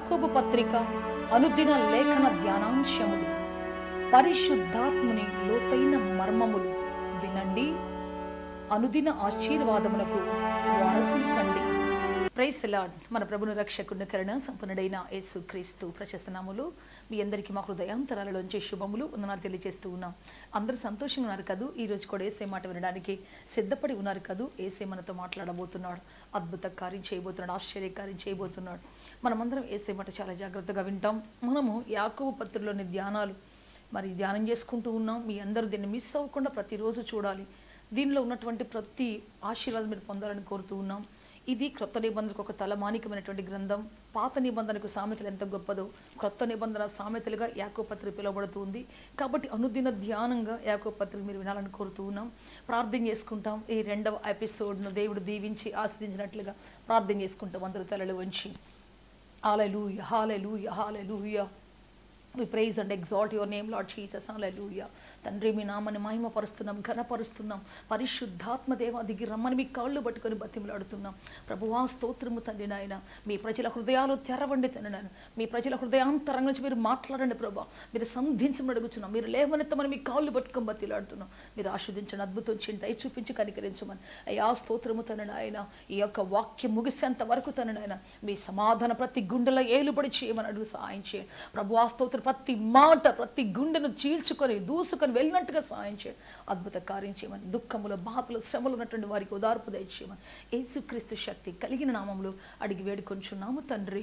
యాకోబు పత్రిక అనుదిన లేఖన ధ్యానాంశములు పరిశుద్ధాత్ముని లోతైన మర్మములు వినండి అనుదిన ఆశీర్వాదములకు వారసులు కండి ప్రైస్ లార్డ్ మన ప్రభుని రక్షకుని కరుణ సంపన్నుడైన యేసు క్రీస్తు ప్రశస్తనాములు మీ అందరికీ మా హృదయాంతరాలలోంచి శుభములు వందనాలు తెలియజేస్తూ ఉన్నాం అందరూ సంతోషంగా ఉన్నారు కదూ ఈ రోజు కూడా ఏసే మాట వినడానికి సిద్ధపడి ఉన్నారు కదూ ఏసే మనతో మాట్లాడబోతున్నాడు అద్భుత కార్యం చేయబోతున్నాడు ఆశ్చర్య కార్యం చేయబోతున్నాడు మనమందరం ఏసే మాట చాలా జాగ్రత్తగా వింటాం మనము యాకోబు పత్రిలోని ధ్యానాలు మరి ధ్యానం చేసుకుంటూ ఉన్నాం మీ అందరూ దీన్ని మిస్ అవ్వకుండా ప్రతిరోజు చూడాలి దీనిలో ఉన్నటువంటి ప్రతి ఆశీర్వాదం మీరు పొందాలని కోరుతూ ఉన్నాం ఇది క్రొత్త నిబంధనకు ఒక తలమానికమైనటువంటి గ్రంథం పాత నిబంధనకు సామెతలు ఎంత గొప్పదో క్రొత్త నిబంధన సామెతలుగా యాకోపత్రిక పిలువబడుతుంది కాబట్టి అనుదిన ధ్యానంగా యాకోపత్రిక మీరు వినాలని కోరుతూ ఉన్నాం ప్రార్థన చేసుకుంటాం ఈ రెండవ ఎపిసోడ్ను దేవుడు దీవించి ఆస్వాదించినట్లుగా ప్రార్థన చేసుకుంటాం అందరూ తలలు వంచి hallelujah hallelujah hallelujah we praise and exalt your name Lord Jesus hallelujah తండ్రి మీ నామని మహిమపరుస్తున్నాం ఘనపరుస్తున్నాం పరిశుద్ధాత్మ దేవ దిగి రమ్మని మీ కాళ్ళు పట్టుకొని బతిమలాడుతున్నాం ప్రభువా స్తోత్రము తండ్రి నాయన మీ ప్రజల హృదయాలు తెరవండి తండ్రి నాయన మీ ప్రజల హృదయాంతరం నుంచి మీరు మాట్లాడండి ప్రభా మీరు సంధించమని అడుగుతున్నాం మీరు లేవనెత్తమని మీ కాళ్ళు పట్టుకొని బతిలాడుతున్నాం మీరు ఆస్వాదించండి అద్భుతం చేయండి దయ చూపించి కనికరించమని అయ్యా స్తోత్రము తన నాయన ఈ యొక్క వాక్యం ముగిసేంత వరకు తన నాయన మీ సమాధాన ప్రతి గుండెలో ఏలుబడి చేయమని అడుగు సహాయం చేయండి ప్రభు స్తోత్రం ప్రతి మాట ప్రతి గుండెను చీల్చుకొని దూసుకొని వెళ్ళినట్టుగా సహాయం చేయండి అద్భుత కార్యం చేయమని దుఃఖములు బాధలు శ్రమలు ఉన్నటువంటి వారికి ఓదార్పు దయచేయమని యేసుక్రీస్తు శక్తి కలిగిన నామములు అడిగి వేడుకొంచున్నాము తండ్రి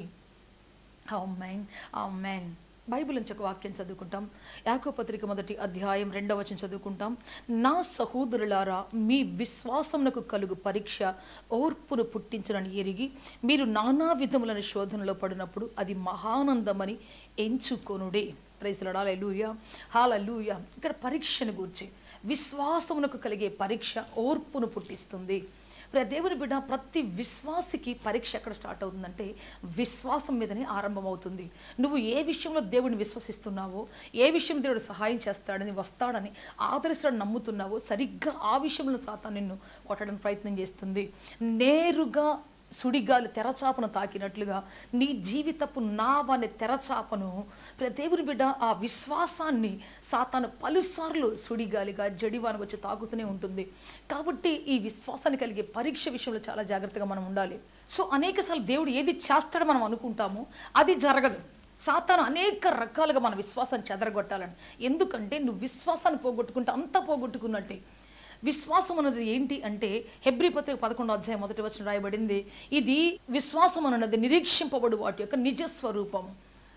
ఆమెన్ ఆమెన్ బైబిల్ నుంచి ఒక వాక్యం చదువుకుంటాం యాకో పత్రిక మొదటి అధ్యాయం రెండవ వచనం చదువుకుంటాం నా సహోదరులారా మీ విశ్వాసమునకు కలుగు పరీక్ష ఓర్పును పుట్టించనని ఎరిగి మీరు నానా విధములను శోధనలో పడినప్పుడు అది మహానందమని ఎంచుకొనుడే ప్రైజ్లడాల లూయ హాలూయ ఇక్కడ పరీక్షను గూర్చి విశ్వాసమునకు కలిగే పరీక్ష ఓర్పును పుట్టిస్తుంది ఇప్పుడు దేవుని బిడ్డ ప్రతి విశ్వాసికి పరీక్ష ఎక్కడ స్టార్ట్ అవుతుందంటే విశ్వాసం మీదనే ఆరంభమవుతుంది నువ్వు ఏ విషయంలో దేవుడిని విశ్వసిస్తున్నావో ఏ విషయం దేవుడు సహాయం చేస్తాడని వస్తాడని ఆదరిస్తాడని నమ్ముతున్నావో సరిగ్గా ఆ విషయంలో సాతా నిన్ను కొట్టడానికి ప్రయత్నం చేస్తుంది నేరుగా సుడిగాలి తెరచాపను తాకినట్లుగా నీ జీవితపు నావనే తెరచాపను ప్ర- దేవుని బిడ్డ ఆ విశ్వాసాన్ని సాతాను పలుసార్లు సుడిగాలిగా జడివానికి వచ్చి తాకుతూనే ఉంటుంది కాబట్టి ఈ విశ్వాసాన్ని కలిగే పరీక్ష విషయంలో చాలా జాగ్రత్తగా మనం ఉండాలి సో అనేకసార్లు దేవుడు ఏది చేస్తాడో మనం అనుకుంటామో అది జరగదు సాతాను అనేక రకాలుగా మన విశ్వాసాన్ని చెదరగొట్టాలని ఎందుకంటే నువ్వు విశ్వాసాన్ని పోగొట్టుకుంటే అంతా పోగొట్టుకున్నట్టే విశ్వాసం అన్నది ఏంటి అంటే హెబ్రి పత్రిక పదకొండో అధ్యాయం మొదటి వచ్చిన రాయబడింది ఇది విశ్వాసం అన్నది నిరీక్షింపబడు వాటి యొక్క నిజ స్వరూపము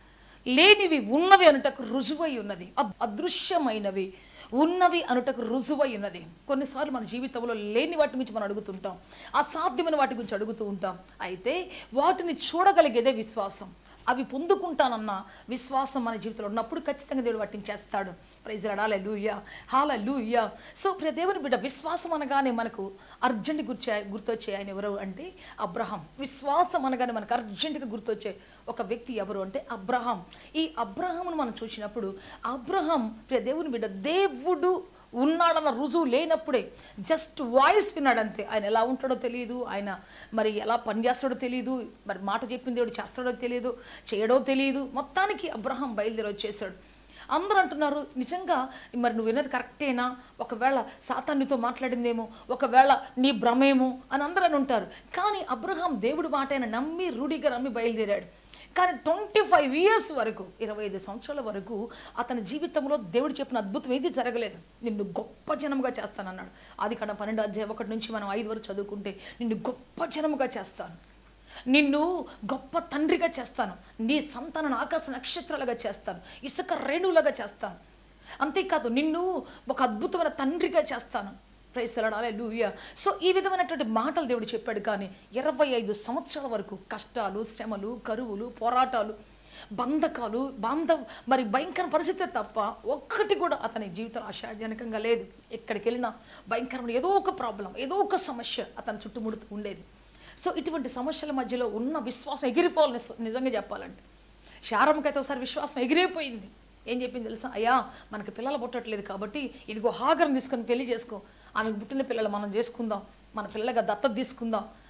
లేనివి ఉన్నవి అనుటకు రుజువై ఉన్నది అద్- అదృశ్యమైనవి ఉన్నవి అనుటకు రుజువై ఉన్నది కొన్నిసార్లు మన జీవితంలో లేని వాటి గురించి మనం అడుగుతుంటాం అసాధ్యమైన వాటి గురించి అడుగుతూ ఉంటాం అయితే వాటిని చూడగలిగేదే విశ్వాసం అవి పొందుకుంటానన్న విశ్వాసం మన జీవితంలో ఉన్నప్పుడు ఖచ్చితంగా దేవుడు వాటిని చేస్తాడు ప్రైజ్ రడాల లూయ హాల లూయ సో ప్రియ దేవుని బిడ్డ విశ్వాసం అనగానే మనకు అర్జెంట్ గుర్చే గుర్తొచ్చే ఆయన ఎవరు అంటే అబ్రహం విశ్వాసం అనగానే మనకు అర్జెంటుగా గుర్తొచ్చే ఒక వ్యక్తి ఎవరు అంటే అబ్రహం ఈ అబ్రహంను మనం చూసినప్పుడు అబ్రహం ప్రియ దేవుని బిడ్డ దేవుడు ఉన్నాడన్న రుజువు లేనప్పుడే జస్ట్ వాయిస్ విన్నాడంతే ఆయన ఎలా ఉంటాడో తెలియదు ఆయన మరి ఎలా పనిచేస్తాడో తెలియదు మరి మాట చెప్పిన దేవుడు చేస్తాడో తెలియదు చేయడో తెలియదు మొత్తానికి అబ్రహం బయలుదేరి వచ్చేసాడు అందరూ అంటున్నారు నిజంగా మరి నువ్వు విన్నది కరెక్టేనా ఒకవేళ సాతాన్నితో మాట్లాడిందేమో ఒకవేళ నీ భ్రమేమో అని అందరూ అని ఉంటారు కానీ అబ్రహాం దేవుడి మాట ఆయన నమ్మి రూఢిగా నమ్మి బయలుదేరాడు కానీ ట్వంటీ ఫైవ్ ఇయర్స్ వరకు ఇరవై ఐదు సంవత్సరాల వరకు అతని జీవితంలో దేవుడు చెప్పిన అద్భుతం ఏది జరగలేదు నిన్ను గొప్ప జనముగా చేస్తానన్నాడు అది కాడ పన్నెండు అధ్యాయం ఒకటి నుంచి మనం ఐదు వరకు చదువుకుంటే నిన్ను గొప్ప జనముగా చేస్తాను నిన్ను గొప్ప తండ్రిగా చేస్తాను నీ సంతానం ఆకాశ నక్షత్రాలుగా చేస్తాను ఇసుక రేణువులుగా చేస్తాను అంతేకాదు నిన్ను ఒక అద్భుతమైన తండ్రిగా చేస్తాను ప్రైస్తలాడాలే లూయ సో ఈ విధమైనటువంటి మాటలు దేవుడు చెప్పాడు కానీ ఇరవై ఐదు సంవత్సరాల వరకు కష్టాలు శ్రమలు కరువులు పోరాటాలు బంధకాలు బాంధ మరి భయంకర పరిస్థితి తప్ప ఒక్కటి కూడా అతని జీవితం ఆశాజనకంగా లేదు ఎక్కడికి వెళ్ళినా భయంకరమైన ఏదో ఒక ప్రాబ్లం ఏదో ఒక సమస్య అతని చుట్టుముడుతూ ఉండేది సో ఇటువంటి సమస్యల మధ్యలో ఉన్న విశ్వాసం ఎగిరిపోవాలి నిజ- నిజంగా చెప్పాలంటే శారమ్మకైతే ఒకసారి విశ్వాసం ఎగిరిపోయింది ఏం చెప్పింది తెలుసా అయ్యా మనకి పిల్లలు పుట్టట్లేదు కాబట్టి ఇదిగో హాగరం తీసుకొని పెళ్లి చేసుకో ఆమెకు పుట్టిన పిల్లలు మనం చేసుకుందాం మన పిల్లగా దత్తత తీసుకుందాం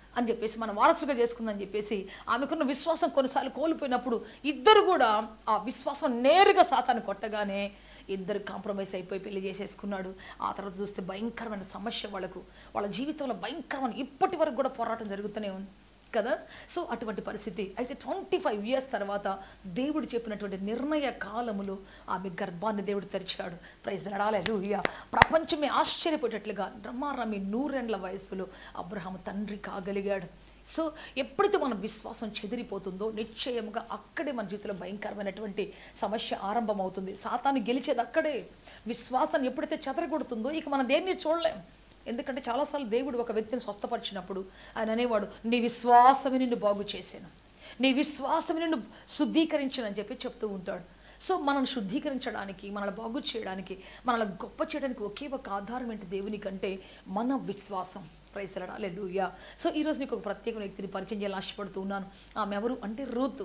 అని చెప్పేసి మన వారసుగా చేసుకుందని చెప్పేసి ఆమెకున్న విశ్వాసం కొన్నిసార్లు కోల్పోయినప్పుడు ఇద్దరు కూడా ఆ విశ్వాసం నేరుగా సాతాన్ని కొట్టగానే ఇద్దరు కాంప్రమైజ్ అయిపోయి పెళ్లి చేసేసుకున్నాడు ఆ తర్వాత చూస్తే భయంకరమైన సమస్య వాళ్ళకు వాళ్ళ జీవితంలో భయంకరమైన ఇప్పటి వరకు కూడా పోరాటం జరుగుతూనే ఉంది కదా సో అటువంటి పరిస్థితి అయితే ట్వంటీ ఫైవ్ ఇయర్స్ తర్వాత దేవుడు చెప్పినటువంటి నిర్ణయ కాలములో ఆమె గర్భాన్ని దేవుడు తెరిచాడు ప్రైజ్ నడాలే లూహియా ప్రపంచమే ఆశ్చర్యపోయేటట్లుగా రమారమి నూరెండ్ల వయసులో అబ్రహాం తండ్రి కాగలిగాడు సో ఎప్పుడైతే మన విశ్వాసం చెదిరిపోతుందో నిశ్చయముగా అక్కడే మన జీవితంలో భయంకరమైనటువంటి సమస్య ఆరంభమవుతుంది సాతాన్ని గెలిచేది అక్కడే విశ్వాసాన్ని ఎప్పుడైతే చెదరగొడుతుందో ఇక మనం దేన్ని చూడలేం ఎందుకంటే చాలాసార్లు దేవుడు ఒక వ్యక్తిని స్వస్థపరిచినప్పుడు ఆయన అనేవాడు నీ విశ్వాసమే నిన్ను బాగు చేశాను నీ విశ్వాసమే నిన్ను శుద్ధీకరించానని చెప్పి చెప్తూ ఉంటాడు సో మనల్ని శుద్ధీకరించడానికి మనల్ని బాగు చేయడానికి మనల్ని గొప్ప చేయడానికి ఒకే ఒక ఆధారం ఏంటి దేవుని కంటే మన విశ్వాసం ప్రైసలడా లూయా సో ఈరోజు నీకు ఒక ప్రత్యేక వ్యక్తిని పరిచయం చేయాలని ఆశపడుతూ ఉన్నాను ఆమె ఎవరు అంటే రూతు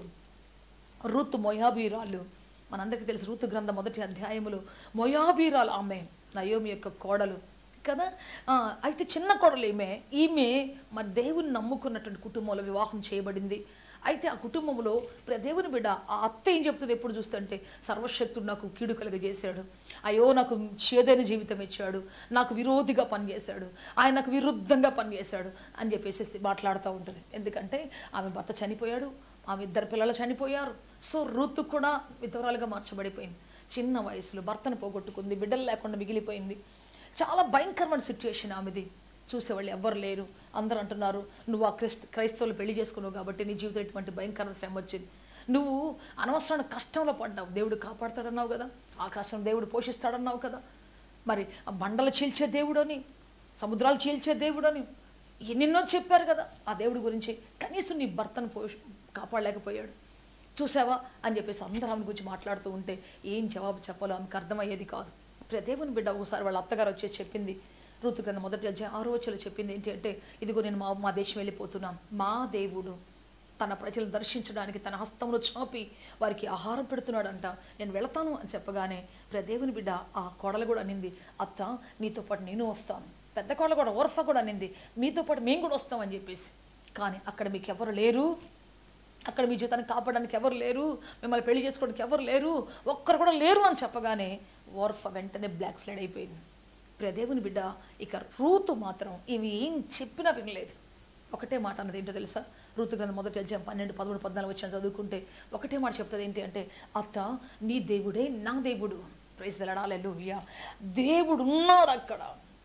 రూతు మొయాబీరాలు మనందరికీ తెలుసు రూతు గ్రంథం మొదటి అధ్యాయములో మొయాబీరాలు ఆమె నయోమి యొక్క కోడలు కదా ఆ, అయితే చిన్న కోడలు ఈమె ఈమె మరి దేవుని నమ్ముకున్నటువంటి కుటుంబంలో వివాహం చేయబడింది అయితే ఆ కుటుంబంలో ప్ర- దేవుని బిడ్డ ఆ అత్త ఏం చెప్తుంది ఎప్పుడు చూస్తుంటే సర్వశక్తుడు నాకు కీడు కలుగజేశాడు అయ్యో నాకు చేదైన జీవితం ఇచ్చాడు నాకు విరోధిగా పనిచేశాడు ఆయన నాకు విరుద్ధంగా పనిచేశాడు అని చెప్పేసి మాట్లాడుతూ ఉంటుంది ఎందుకంటే ఆమె భర్త చనిపోయాడు ఆమె ఇద్దరు పిల్లలు చనిపోయారు సో ఋతు కూడా విధవరాలుగా మార్చబడిపోయింది చిన్న వయసులో భర్తను పోగొట్టుకుంది బిడ్డలు లేకుండా మిగిలిపోయింది చాలా భయంకరమైన సిచ్యుయేషన్ ఆమెది చూసేవాళ్ళు ఎవ్వరు లేరు అందరూ అంటున్నారు నువ్వు ఆ క్రైస్త క్రైస్తవులు పెళ్లి చేసుకున్నావు కాబట్టి నీ జీవితం ఇటువంటి భయంకరమైన శ్రమ వచ్చింది నువ్వు అనవసరమైన కష్టంలో పడ్డావు దేవుడు కాపాడుతాడన్నావు కదా ఆకాశం దేవుడు పోషిస్తాడన్నావు కదా మరి ఆ బండలు చీల్చే దేవుడని సముద్రాలు చీల్చే దేవుడని ఎన్నెన్నో చెప్పారు కదా ఆ దేవుడి గురించి కనీసం నీ భర్తను పోష కాపాడలేకపోయాడు చూసావా అని చెప్పేసి అందరూ ఆమె గురించి మాట్లాడుతూ ఉంటే ఏం జవాబు చెప్పాలో ఆమెకు అర్థమయ్యేది కాదు ఇప్పుడు దేవుని బిడ్డ ఒకసారి వాళ్ళ అత్తగారు వచ్చేసి చెప్పింది ఋతు కన్నా మొదటి అధ్యాయం ఆరో వచ్చేలో చెప్పింది ఏంటి అంటే ఇదిగో నేను మా మా దేశం వెళ్ళిపోతున్నాను మా దేవుడు తన ప్రజలను దర్శించడానికి తన హస్తంలో చాపి వారికి ఆహారం పెడుతున్నాడంట నేను వెళతాను అని చెప్పగానే ప్రియ దేవుని బిడ్డ ఆ కోడలు కూడా అనింది అత్త నీతో పాటు నేను వస్తాను పెద్ద కోడలు కూడా ఓర్ఫా కూడా అనింది మీతో పాటు మేము కూడా వస్తామని చెప్పేసి కానీ అక్కడ మీకు ఎవరు లేరు అక్కడ మీ జీవితాన్ని కాపాడడానికి ఎవరు లేరు మిమ్మల్ని పెళ్లి చేసుకోవడానికి ఎవరు లేరు ఒక్కరు కూడా లేరు అని చెప్పగానే ఓర్ఫ వెంటనే బ్లాక్ స్లైడ్ అయిపోయింది ప్రియ దేవుని బిడ్డ ఇక రూతు మాత్రం ఇవి ఏం చెప్పినా వినలేదు ఒకటే మాట అన్నది ఏంటో తెలుసా ఋతు గ్రంథం మొదటి అధ్యాయం పన్నెండు పదమూడు పద్నాలుగు వచ్చిన చదువుకుంటే ఒకటే మాట చెప్తుంది ఏంటి అంటే అత్త నీ దేవుడే నా దేవుడు ప్రైజ్ లడాలెలుయ్యా దేవుడు ఉన్నాడు అక్కడ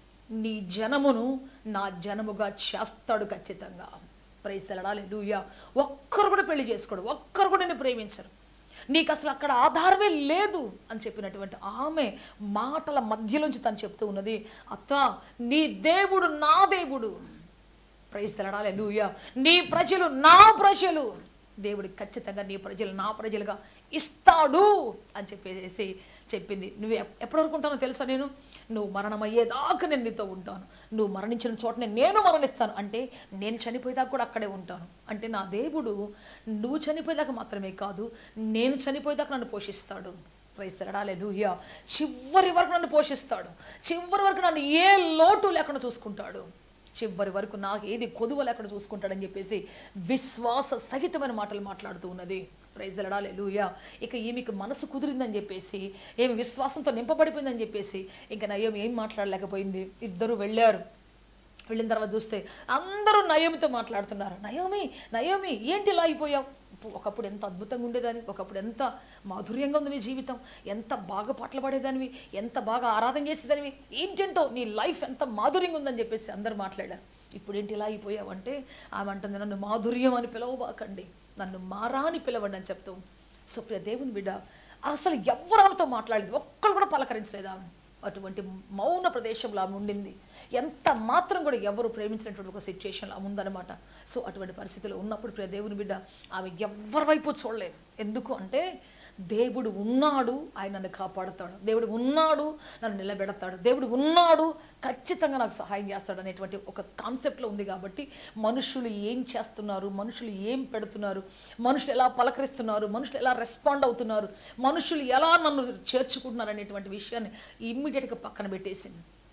నీ జనమును నా జనముగా చేస్తాడు ఖచ్చితంగా ప్రైసలడాలి లూయా ఒక్కరు కూడా పెళ్లి చేసుకోడు ఒక్కరు కూడా నేను ప్రేమించరు నీకు అసలు అక్కడ ఆధారమే లేదు అని చెప్పినటువంటి ఆమె మాటల మధ్యలోంచి తను చెప్తూ ఉన్నది అత్త నీ దేవుడు నా దేవుడు ప్రైజ్ తెలడాలి లూయా నీ ప్రజలు నా ప్రజలు దేవుడికి ఖచ్చితంగా నీ ప్రజలు నా ప్రజలుగా ఇస్తాడు అని చెప్పేసి చెప్పింది నువ్వు ఎప్- ఎప్పటి వరకు ఉంటానో తెలుసా నేను నువ్వు మరణమయ్యేదాకా నేను నీతో ఉంటాను నువ్వు మరణించిన చోటనే నేను మరణిస్తాను అంటే నేను చనిపోయేదాకా కూడా అక్కడే ఉంటాను అంటే నా దేవుడు నువ్వు చనిపోయేదాకా మాత్రమే కాదు నేను చనిపోయేదాకా నన్ను పోషిస్తాడు ప్రైస్తరాలే లూయా చివరి వరకు నన్ను పోషిస్తాడు చివరి వరకు నన్ను ఏ లోటు లేకుండా చూసుకుంటాడు చివరి వరకు నాకు ఏది కొదువ లేకుండా చూసుకుంటాడని చెప్పేసి విశ్వాస సహితమైన మాటలు మాట్లాడుతూ ఉన్నది ప్రైజలడాలే లూయా ఇక ఈమెకు మనసు కుదిరిందని చెప్పేసి ఏమి విశ్వాసంతో నింపబడిపోయిందని చెప్పేసి ఇంకా నయం ఏం మాట్లాడలేకపోయింది ఇద్దరు వెళ్ళారు వెళ్ళిన తర్వాత చూస్తే అందరూ నయోమితో మాట్లాడుతున్నారు నయోమి నయోమి ఏంటి ఇలా అయిపోయావు ఒకప్పుడు ఎంత అద్భుతంగా ఉండేదానివి ఒకప్పుడు ఎంత మాధుర్యంగా ఉంది నీ జీవితం ఎంత బాగా పాటలు పాడేదానివి ఎంత బాగా ఆరాధన చేసేదానివి ఏంటంటో నీ లైఫ్ ఎంత మాధుర్యంగా ఉందని చెప్పేసి అందరూ మాట్లాడారు ఇప్పుడు ఏంటి ఇలా అయిపోయావు అంటే ఆమె అంటుంది నన్ను మాధుర్యం అని పిలవబాకండి నన్ను మారా అని పిలవండి అని చెప్తాం సో ప్రియ దేవుని బిడ్డ అసలు ఎవరు ఆమెతో మాట్లాడలేదు ఒక్కరు కూడా పలకరించలేదు ఆమె అటువంటి మౌన ప్రదేశంలో ఆమె ఉండింది ఎంత మాత్రం కూడా ఎవరు ప్రేమించినటువంటి ఒక సిచ్యుయేషన్లో ఆమె ఉందన్నమాట సో అటువంటి పరిస్థితిలో ఉన్నప్పుడు ప్రియ దేవుని బిడ్డ ఆమె ఎవరి వైపు చూడలేదు ఎందుకు అంటే దేవుడు ఉన్నాడు ఆయన నన్ను కాపాడుతాడు దేవుడు ఉన్నాడు నన్ను నిలబెడతాడు దేవుడు ఉన్నాడు ఖచ్చితంగా నాకు సహాయం చేస్తాడు అనేటువంటి ఒక కాన్సెప్ట్లో ఉంది కాబట్టి మనుషులు ఏం చేస్తున్నారు మనుషులు ఏం పెడుతున్నారు మనుషులు ఎలా పలకరిస్తున్నారు మనుషులు ఎలా రెస్పాండ్ అవుతున్నారు మనుషులు ఎలా నన్ను చేర్చుకుంటున్నారు అనేటువంటి విషయాన్ని ఇమ్మీడియట్గా పక్కన పెట్టేసింది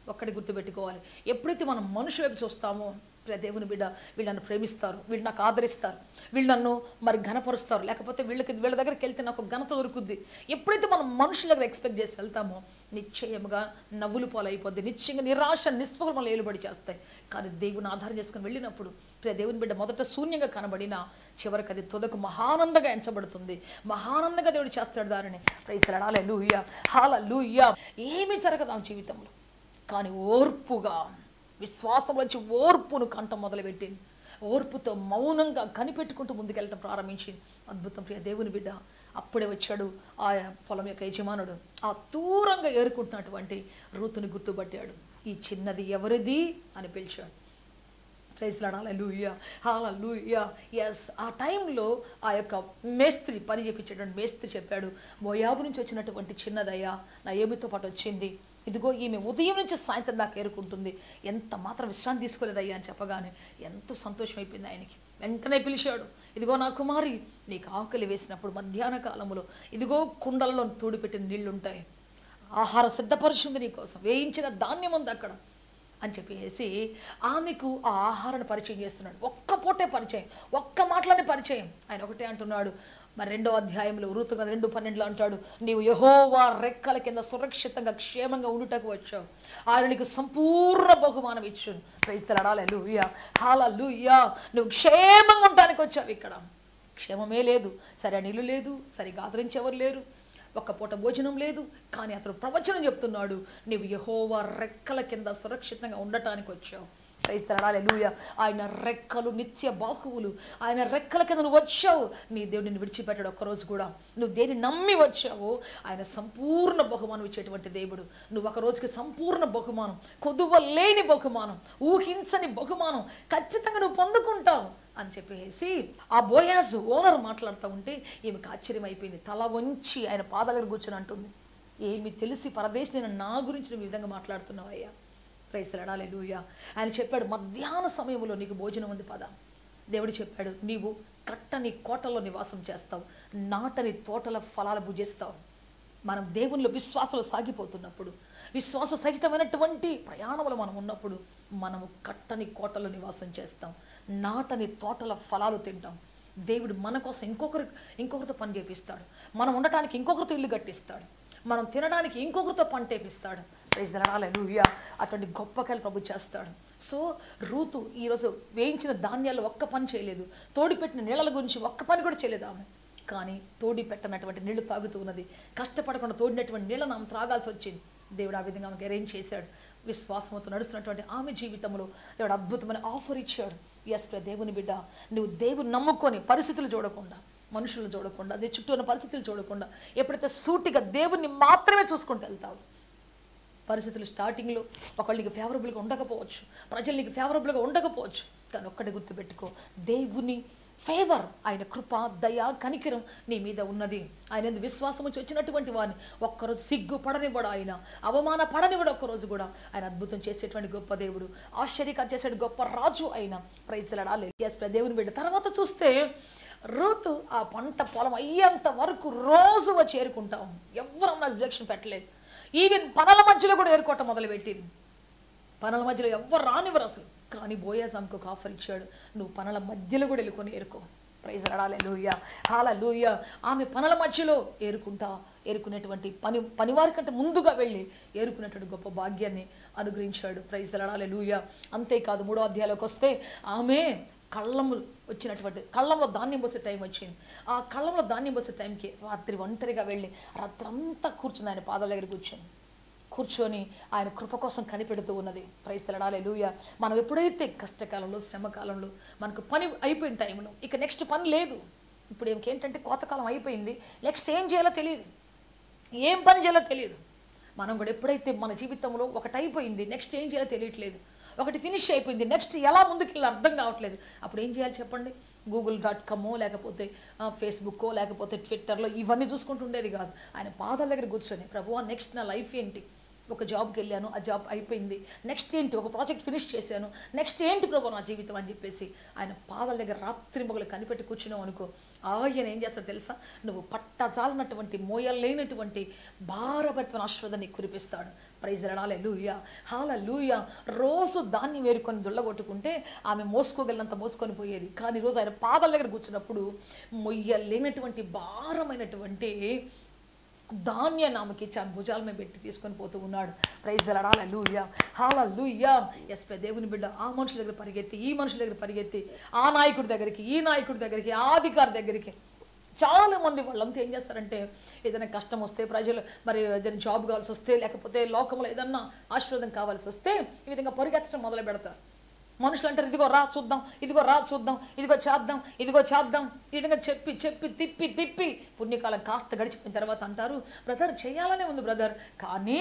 ఒక్కటి గుర్తుపెట్టుకోవాలి ఎప్పుడైతే మనం మనుషుల వైపు చూస్తామో ప్రియ దేవుని బిడ్డ వీళ్ళు నన్ను ప్రేమిస్తారు వీళ్ళు నాకు ఆదరిస్తారు వీళ్ళు నన్ను మరి ఘనపరుస్తారు లేకపోతే వీళ్ళకి వీళ్ళ దగ్గరికి వెళ్తే నాకు ఘనత దొరుకుద్ది ఎప్పుడైతే మనం మనుషుల దగ్గర ఎక్స్పెక్ట్ చేసి వెళ్తామో నిశ్చయముగా నవ్వులు పాలైపోద్ది నిశ్చయంగా నిరాశ నిస్పృహలు మనల్ని ఏలుబడి చేస్తాయి కానీ దేవుని ఆధారం చేసుకుని వెళ్ళినప్పుడు ప్రియ దేవుని బిడ్డ మొదట శూన్యంగా కనబడిన చివరికి అది తుదకు మహానందంగా ఎంచబడుతుంది మహానందంగా దేవుడు చేస్తాడు దానిని ప్రైసలాడాలే లూయ హాల లూయ ఏమీ జరగదు ఆ జీవితంలో కానీ ఓర్పుగా విశ్వాసంలోంచి ఓర్పును కంఠం మొదలుపెట్టింది ఓర్పుతో మౌనంగా కనిపెట్టుకుంటూ ముందుకెళ్ళడం ప్రారంభించింది అద్భుతం ప్రియ దేవుని బిడ్డ అప్పుడే వచ్చాడు ఆ పొలం యొక్క యజమానుడు ఆ దూరంగా ఏరుకుంటున్నటువంటి రూతుని గుర్తుపట్టాడు ఈ చిన్నది ఎవరిది అని పిలిచాడు ప్రైజ్ లాడాలి లూయ హాల లూయ ఎస్ ఆ టైంలో ఆ యొక్క మేస్త్రి పని చేపించేటువంటి మేస్త్రి చెప్పాడు మోయాబు నుంచి వచ్చినటువంటి చిన్నదయ్యా నా ఏమితో పాటు వచ్చింది ఇదిగో ఈమె ఉదయం నుంచి సాయంత్రం దాకా ఏరుకుంటుంది ఎంత మాత్రం విశ్రాంతి తీసుకోలేదయ్యా అని చెప్పగానే ఎంతో సంతోషం అయిపోయింది ఆయనకి వెంటనే పిలిచాడు ఇదిగో నా కుమారి నీకు ఆకలి వేసినప్పుడు మధ్యాహ్న కాలంలో ఇదిగో కుండలలో తూడిపెట్టిన నీళ్లుంటాయి ఆహారం సిద్ధపరుచుంది నీకోసం వేయించిన ధాన్యం ఉంది అక్కడ అని చెప్పేసి ఆమెకు ఆ ఆహారాన్ని పరిచయం చేస్తున్నాడు ఒక్క పూటే పరిచయం ఒక్క మాటలోనే పరిచయం ఆయన ఒకటే అంటున్నాడు మరి రెండో అధ్యాయంలో ఋతుగా రెండు పన్నెండులో అంటాడు నీవు యహోవా రెక్కల కింద సురక్షితంగా క్షేమంగా ఉండుటకు వచ్చావు ఆయన నీకు సంపూర్ణ బహుమానం ఇచ్చును క్రైస్తలాడాలి లూయా హాల లూయా నువ్వు క్షేమంగా ఉండటానికి వచ్చావు ఇక్కడ క్షేమమే లేదు సరే నీళ్ళు లేదు సరిగా ఆదరించేవారు లేరు ఒక్క పూట భోజనం లేదు కానీ అతను ప్రవచనం చెప్తున్నాడు నీవు యహోవా రెక్కల కింద సురక్షితంగా ఉండటానికి వచ్చావు లూయ ఆయన రెక్కలు నిత్య బాహువులు ఆయన రెక్కల కింద నువ్వు వచ్చావు నీ దేవుడు నిన్ను విడిచిపెట్టాడు ఒక్కరోజు కూడా నువ్వు దేని నమ్మి వచ్చావో ఆయన సంపూర్ణ బహుమానం ఇచ్చేటువంటి దేవుడు నువ్వు ఒక రోజుకి సంపూర్ణ బహుమానం కొదువ లేని బహుమానం ఊహించని బహుమానం ఖచ్చితంగా నువ్వు పొందుకుంటావు అని చెప్పేసి ఆ బోయాజ్ ఓనర్ మాట్లాడుతూ ఉంటే ఈమెకు ఆశ్చర్యం అయిపోయింది తల వంచి ఆయన పాదాల దగ్గర కూర్చొని అంటుంది ఏమి తెలిసి పరదేశ్ నేను నా గురించి నువ్వు ఈ విధంగా మాట్లాడుతున్నావు అయ్యా ప్రైసలాడాలి లూయా ఆయన చెప్పాడు మధ్యాహ్న సమయంలో నీకు భోజనం ఉంది పద దేవుడు చెప్పాడు నీవు కట్టని కోటలో నివాసం చేస్తావు నాటని తోటల ఫలాలు భుజిస్తావు మనం దేవునిలో విశ్వాసంలో సాగిపోతున్నప్పుడు విశ్వాస సహితమైనటువంటి ప్రయాణంలో మనం ఉన్నప్పుడు మనము కట్టని కోటలో నివాసం చేస్తాం నాటని తోటల ఫలాలు తింటాం దేవుడు మన కోసం ఇంకొకరి ఇంకొకరితో పని చేపిస్తాడు మనం ఉండటానికి ఇంకొకరితో ఇల్లు కట్టిస్తాడు మనం తినడానికి ఇంకొకరితో పంట వేపిస్తాడు లూయా అటువంటి గొప్ప కాలు ప్రభు చేస్తాడు సో రూతు ఈరోజు వేయించిన ధాన్యాలు ఒక్క పని చేయలేదు తోడిపెట్టిన నీళ్ళల గురించి ఒక్క పని కూడా చేయలేదు ఆమె కానీ తోడి పెట్టనటువంటి నీళ్లు తాగుతూ ఉన్నది కష్టపడకుండా తోడినటువంటి నీళ్ళను ఆమె త్రాగాల్సి వచ్చింది దేవుడు ఆ విధంగా ఆమెకు అరేంజ్ చేశాడు విశ్వాసంతో నడుస్తున్నటువంటి ఆమె జీవితంలో దేవుడు అద్భుతమైన ఆఫర్ ఇచ్చాడు ఎస్ ప్రియ దేవుని బిడ్డ నువ్వు దేవుని నమ్ముకొని పరిస్థితులు చూడకుండా మనుషులు చూడకుండా అది చుట్టూ ఉన్న పరిస్థితులు చూడకుండా ఎప్పుడైతే సూటిగా దేవుణ్ణి మాత్రమే చూసుకుంటూ వెళ్తావు పరిస్థితులు స్టార్టింగ్లో ఒకళ్ళు నీకు ఫేవరబుల్గా ఉండకపోవచ్చు ప్రజలు నీకు ఫేవరబుల్గా ఉండకపోవచ్చు కానీ ఒక్కటి గుర్తుపెట్టుకో దేవుని ఫేవర్ ఆయన కృప దయ కనికిరం నీ మీద ఉన్నది ఆయన ఎందు విశ్వాసం వచ్చి వచ్చినటువంటి వారిని ఒక్కరోజు సిగ్గు పడనివ్వడు ఆయన అవమాన పడనివ్వడు ఒక్కరోజు కూడా ఆయన అద్భుతం చేసేటువంటి గొప్ప దేవుడు ఆశ్చర్యకారు చేసేటువంటి గొప్ప రాజు ఆయన ప్రైజ్లాడాలి ఎస్ దేవుని బిడ్డ తర్వాత చూస్తే ఋతు ఆ పంట పొలం అయ్యేంత వరకు రోజు వచ్చి చేరుకుంటాం ఎవరన్నా రిజెక్షన్ పెట్టలేదు ఈవెన్ పనల మధ్యలో కూడా ఏరుకోవటం మొదలుపెట్టింది పనల మధ్యలో ఎవ్వరు రానివ్వరు అసలు కానీ బోయాస్ ఆమెకు ఒక ఆఫర్ ఇచ్చాడు నువ్వు పనల మధ్యలో కూడా వెళ్ళుకొని ఏరుకో ప్రైజ్ రడాలే లూయ హాల లూయ ఆమె పనుల మధ్యలో ఏరుకుంటా ఏరుకునేటువంటి పని పనివారి కంటే ముందుగా వెళ్ళి ఏరుకునేటువంటి గొప్ప భాగ్యాన్ని అనుగ్రహించాడు ప్రైజ్ రడాలే లూయ అంతేకాదు మూడో అధ్యాయంలోకి వస్తే ఆమె కళ్ళము వచ్చినటువంటి కళ్ళంలో ధాన్యం పోసే టైం వచ్చింది ఆ కళ్ళంలో ధాన్యం పోసే టైంకి రాత్రి ఒంటరిగా వెళ్ళి రాత్రి అంతా కూర్చుని ఆయన పాదాల దగ్గర కూర్చొని కూర్చొని ఆయన కృప కోసం కనిపెడుతూ ఉన్నది ప్రైస్తలడాలే లూయ మనం ఎప్పుడైతే కష్టకాలంలో శ్రమకాలంలో మనకు పని అయిపోయిన టైంలో ఇక నెక్స్ట్ పని లేదు ఇప్పుడు ఏంటంటే కోతకాలం అయిపోయింది నెక్స్ట్ ఏం చేయాలో తెలియదు ఏం పని చేయాలో తెలియదు మనం కూడా ఎప్పుడైతే మన జీవితంలో ఒకటి అయిపోయింది నెక్స్ట్ ఏం చేయాలో తెలియట్లేదు ఒకటి ఫినిష్ అయిపోయింది నెక్స్ట్ ఎలా ముందుకెళ్ళి అర్థం కావట్లేదు అప్పుడు ఏం చేయాలి చెప్పండి గూగుల్ డాట్ కామో లేకపోతే ఫేస్బుక్కో లేకపోతే ట్విట్టర్లో ఇవన్నీ చూసుకుంటూ ఉండేది కాదు ఆయన పాదాల దగ్గర కూర్చొని ప్రభువా నెక్స్ట్ నా లైఫ్ ఏంటి ఒక జాబ్కి వెళ్ళాను ఆ జాబ్ అయిపోయింది నెక్స్ట్ ఏంటి ఒక ప్రాజెక్ట్ ఫినిష్ చేశాను నెక్స్ట్ ఏంటి ప్రభు నా జీవితం అని చెప్పేసి ఆయన పాదాల దగ్గర రాత్రి మొగలు కనిపెట్టి కూర్చున్నావు అనుకో ఆయన ఏం చేస్తాడు తెలుసా నువ్వు పట్టజాలనటువంటి మోయలేనటువంటి భారభరితమైన ఆశ్వాదాన్ని కురిపిస్తాడు ప్రైజ్ రడాలే లూయా హాల లూయా రోజు దాన్ని వేరుకొని దుళ్ళగొట్టుకుంటే ఆమె మోసుకోగలిగినంత మోసుకొని పోయేది కానీ ఈరోజు ఆయన పాదాల దగ్గర కూర్చున్నప్పుడు మొయ్యలేనటువంటి భారమైనటువంటి ధాన్యాన్ని ఆమెకి ఇచ్చి ఆమె భుజాల మీద పెట్టి తీసుకొని పోతూ ఉన్నాడు ప్రైజ్ దలడాల లూయా హాల లూయా ఎస్ పే దేవుని బిడ్డ ఆ మనుషుల దగ్గర పరిగెత్తి ఈ మనుషుల దగ్గర పరిగెత్తి ఆ నాయకుడి దగ్గరికి ఈ నాయకుడి దగ్గరికి ఆ అధికారి దగ్గరికి చాలా మంది వాళ్ళంతా ఏం చేస్తారంటే ఏదైనా కష్టం వస్తే ప్రజలు మరి ఏదైనా జాబ్ కావాల్సి వస్తే లేకపోతే లోకంలో ఏదన్నా ఆశీర్వాదం కావాల్సి వస్తే ఈ విధంగా పరిగెత్తడం మొదలు పెడతారు మనుషులు అంటారు ఇదిగో రా చూద్దాం ఇదిగో రా చూద్దాం ఇదిగో చేద్దాం ఇదిగో చేద్దాం ఈ విధంగా చెప్పి చెప్పి తిప్పి తిప్పి పుణ్యకాలం కాస్త గడిచిపోయిన తర్వాత అంటారు బ్రదర్ చేయాలనే ఉంది బ్రదర్ కానీ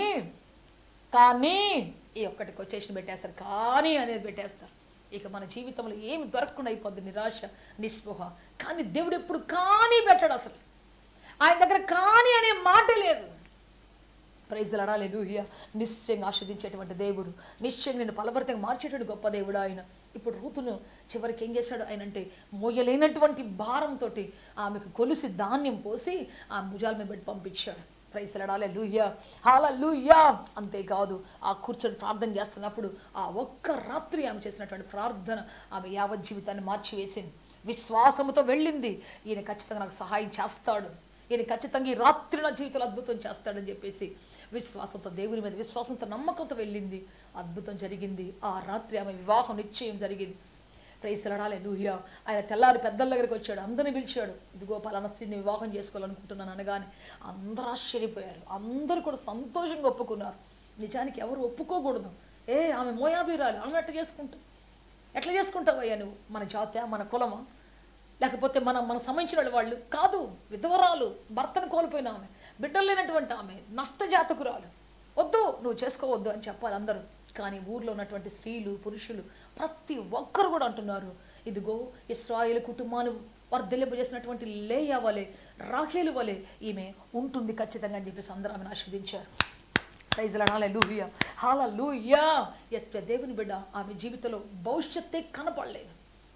కానీ ఈ ఒక్కటి కొటేషన్ పెట్టేస్తారు కానీ అనేది పెట్టేస్తారు ఇక మన జీవితంలో ఏమి దొరకకుండా అయిపోద్ది నిరాశ నిస్పృహ కానీ దేవుడు ఎప్పుడు కానీ పెట్టాడు అసలు ఆయన దగ్గర కానీ అనే మాట లేదు ప్రైజ్ లడాలేదు నిశ్చయంగా ఆస్వాదించేటువంటి దేవుడు నిశ్చయంగా నేను ఫలభరితంగా మార్చేటువంటి గొప్ప దేవుడు ఆయన ఇప్పుడు రూతును చివరికి ఏం చేశాడు ఆయన అంటే మోయలేనటువంటి భారంతో ఆమెకు కొలిసి ధాన్యం పోసి ఆ భుజాల మీద పెట్టి పంపించాడు ప్రైజ్ లడాలే లూయ్యా హాల లూయ్యా అంతేకాదు ఆ కూర్చొని ప్రార్థన చేస్తున్నప్పుడు ఆ ఒక్క రాత్రి ఆమె చేసినటువంటి ప్రార్థన ఆమె యావత్ జీవితాన్ని మార్చివేసింది విశ్వాసముతో వెళ్ళింది ఈయన ఖచ్చితంగా నాకు సహాయం చేస్తాడు ఈయన ఖచ్చితంగా ఈ రాత్రి నా జీవితంలో అద్భుతం చేస్తాడని చెప్పేసి విశ్వాసంతో దేవుని మీద విశ్వాసంతో నమ్మకంతో వెళ్ళింది అద్భుతం జరిగింది ఆ రాత్రి ఆమె వివాహం నిశ్చయం జరిగింది ప్రైసలడాలే లూహియా ఆయన తెల్లారి పెద్దల దగ్గరికి వచ్చాడు అందరిని పిలిచాడు ఇదిగో పలానా స్త్రీని వివాహం చేసుకోవాలనుకుంటున్నాను అనగానే అందరూ ఆశ్చర్యపోయారు అందరూ కూడా సంతోషంగా ఒప్పుకున్నారు నిజానికి ఎవరు ఒప్పుకోకూడదు ఏ ఆమె మోయాబీరాలు ఆమె ఎట్లా చేసుకుంటావు ఎట్లా చేసుకుంటావయ్యా నువ్వు మన జాత్యా మన కులమా లేకపోతే మన మన సంబంధించిన వాళ్ళు కాదు విధవరాలు భర్తను కోల్పోయిన ఆమె బిడ్డలు లేనటువంటి ఆమె నష్టజాతకురాలు వద్దు నువ్వు చేసుకోవద్దు అని చెప్పాలి అందరూ కానీ ఊర్లో ఉన్నటువంటి స్త్రీలు పురుషులు ప్రతి ఒక్కరు కూడా అంటున్నారు ఇదిగో ఇస్రాయేల్ కుటుంబాన్ని వర్ధిల్లింపజేసినటువంటి లేయా వలె రాఖేలు వలె ఈమె ఉంటుంది ఖచ్చితంగా అని చెప్పేసి అందరూ ఆమెను ఆస్వాదించారు ప్రైజ్ల హాలూయా హాలూయా ఎస్ దేవుని బిడ్డ ఆమె జీవితంలో భవిష్యత్తే కనపడలేదు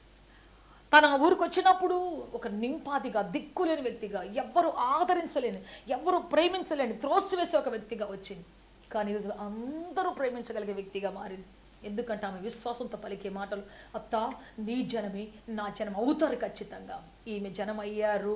తన ఊరికి వచ్చినప్పుడు ఒక నింపాదిగా దిక్కులేని వ్యక్తిగా ఎవ్వరు ఆదరించలేని ఎవ్వరు ప్రేమించలేని త్రోసివేసే ఒక వ్యక్తిగా వచ్చింది కానీ ఈరోజు అందరూ ప్రేమించగలిగే వ్యక్తిగా మారింది ఎందుకంటే ఆమె విశ్వాసంతో పలికే మాటలు అత్త నీ జనమే నా జనం అవుతారు ఖచ్చితంగా ఈమె జనం అయ్యారు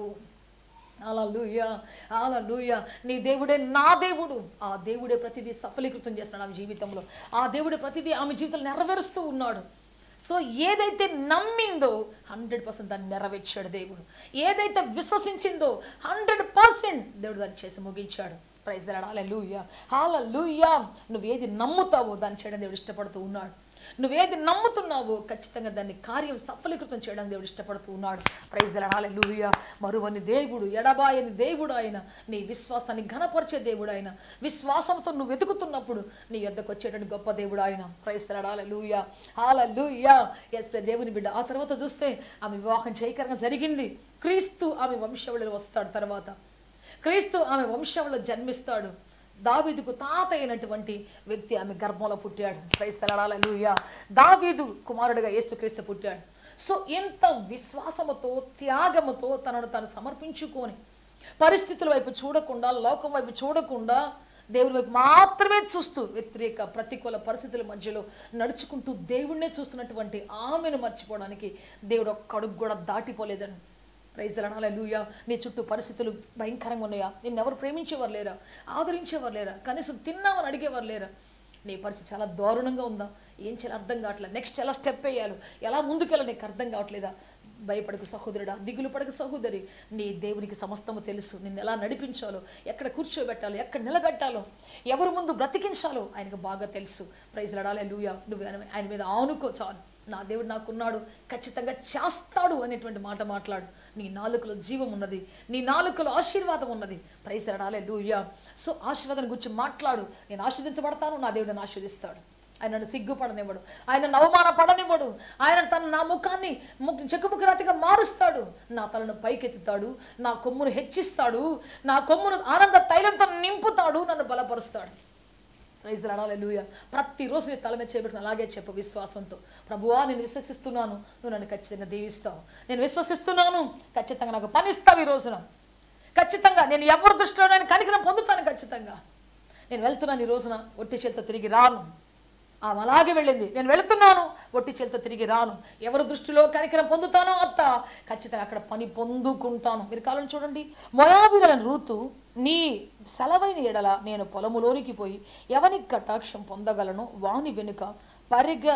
అలలుయా అలలుయా నీ దేవుడే నా దేవుడు ఆ దేవుడే ప్రతిదీ సఫలీకృతం చేస్తున్నాడు ఆమె జీవితంలో ఆ దేవుడే ప్రతిదీ ఆమె జీవితంలో నెరవేరుస్తూ ఉన్నాడు సో ఏదైతే నమ్మిందో హండ్రెడ్ పర్సెంట్ దాన్ని నెరవేర్చాడు దేవుడు ఏదైతే విశ్వసించిందో హండ్రెడ్ పర్సెంట్ దేవుడు దాన్ని చేసి ముగించాడు ప్రైజ్ హాల లూయా హాల లూయా నువ్వు ఏది నమ్ముతావో దాన్ని చేయడం దేవుడు ఇష్టపడుతూ ఉన్నాడు నువ్వేది నమ్ముతున్నావో ఖచ్చితంగా దాన్ని కార్యం సఫలీకృతం చేయడానికి దేవుడు ఇష్టపడుతూ ఉన్నాడు ప్రైజ్ హాల లూయా మరువని దేవుడు ఎడబాయని దేవుడు ఆయన నీ విశ్వాసాన్ని ఘనపరిచే దేవుడు ఆయన విశ్వాసంతో నువ్వు వెతుకుతున్నప్పుడు నీ యొద్దకు వచ్చేటువంటి గొప్ప దేవుడు ఆయన ప్రైజ్ హాల లూయా హాల లూయా ఎస్ దేవుని బిడ్డ ఆ తర్వాత చూస్తే ఆమె వివాహం జయకరంగా జరిగింది క్రీస్తు ఆమె వంశవులలో వస్తాడు తర్వాత క్రీస్తు ఆమె వంశంలో జన్మిస్తాడు దావీదుకు తాత అయినటువంటి వ్యక్తి ఆమె గర్భంలో పుట్టాడు క్రైస్తలాడాల లూయా దావీదు కుమారుడిగా యేసుక్రీస్తు పుట్టాడు సో ఎంత విశ్వాసముతో త్యాగముతో తనను తాను సమర్పించుకొని పరిస్థితుల వైపు చూడకుండా లోకం వైపు చూడకుండా దేవుని వైపు మాత్రమే చూస్తూ వ్యతిరేక ప్రతికూల పరిస్థితుల మధ్యలో నడుచుకుంటూ దేవుణ్ణే చూస్తున్నటువంటి ఆమెను మర్చిపోవడానికి దేవుడు ఒక్క అడుగు కూడా దాటిపోలేదని ప్రైజ్ లూయా నీ చుట్టూ పరిస్థితులు భయంకరంగా ఉన్నాయా నిన్ను ఎవరు ప్రేమించేవారు లేరా ఆదరించేవారు లేరా కనీసం తిన్నామని అడిగేవారు లేరా నీ పరిస్థితి చాలా దారుణంగా ఉందా ఏం చేయాలి అర్థం కావట్లేదు నెక్స్ట్ ఎలా స్టెప్ వేయాలి ఎలా ముందుకెళ్ళాలి నీకు అర్థం కావట్లేదా భయపడకు సహోదరుడా దిగులు పడకు సహోదరి నీ దేవునికి సమస్తము తెలుసు నిన్ను ఎలా నడిపించాలో ఎక్కడ కూర్చోబెట్టాలో ఎక్కడ నిలబెట్టాలో ఎవరు ముందు బ్రతికించాలో ఆయనకు బాగా తెలుసు ప్రైజ్ లడాలే లూయా నువ్వు ఆయన ఆయన మీద ఆనుకో చాలు నా దేవుడు నాకున్నాడు ఖచ్చితంగా చేస్తాడు అనేటువంటి మాట మాట్లాడు నీ నాలుకలో జీవం ఉన్నది నీ నాలుకలో ఆశీర్వాదం ఉన్నది ప్రైజ్ లడాలే లూయా సో ఆశీర్వాదం గురించి మాట్లాడు నేను ఆశీర్దించబడతాను నా దేవుడు నన్ను ఆశీర్దిస్తాడు ఆయన నన్ను సిగ్గుపడనివ్వడు ఆయన అవమాన పడనివ్వడు ఆయన తన నా ముఖాన్ని ముఖ చెక్కుముఖ రాతిగా మారుస్తాడు నా తలను పైకెత్తుతాడు నా కొమ్మును హెచ్చిస్తాడు నా కొమ్మును ఆనంద తైలంతో నింపుతాడు నన్ను బలపరుస్తాడు ప్రైజ్ లూయ ప్రతిరోజు నీ తల మీద చేపెట్టిన అలాగే చెప్పు విశ్వాసంతో ప్రభువా నేను విశ్వసిస్తున్నాను నువ్వు నన్ను ఖచ్చితంగా దీవిస్తావు నేను విశ్వసిస్తున్నాను ఖచ్చితంగా నాకు పనిస్తావు ఈ రోజున ఖచ్చితంగా నేను ఎవరి దృష్టిలో నేను కనికరం పొందుతాను ఖచ్చితంగా నేను వెళ్తున్నాను ఈ రోజున ఒట్టి చేతితో తిరిగి రాను ఆమె అలాగే వెళ్ళింది నేను వెళుతున్నాను ఒట్టి చేతితో తిరిగి రాను ఎవరి దృష్టిలో కనికరం పొందుతానో అత్త ఖచ్చితంగా అక్కడ పని పొందుకుంటాను మీరు కాలం చూడండి మొయాబిరలను రూతు నీ సెలవైన ఎడల నేను పొలములోనికి పోయి ఎవని కటాక్షం పొందగలను వాని వెనుక పరిగ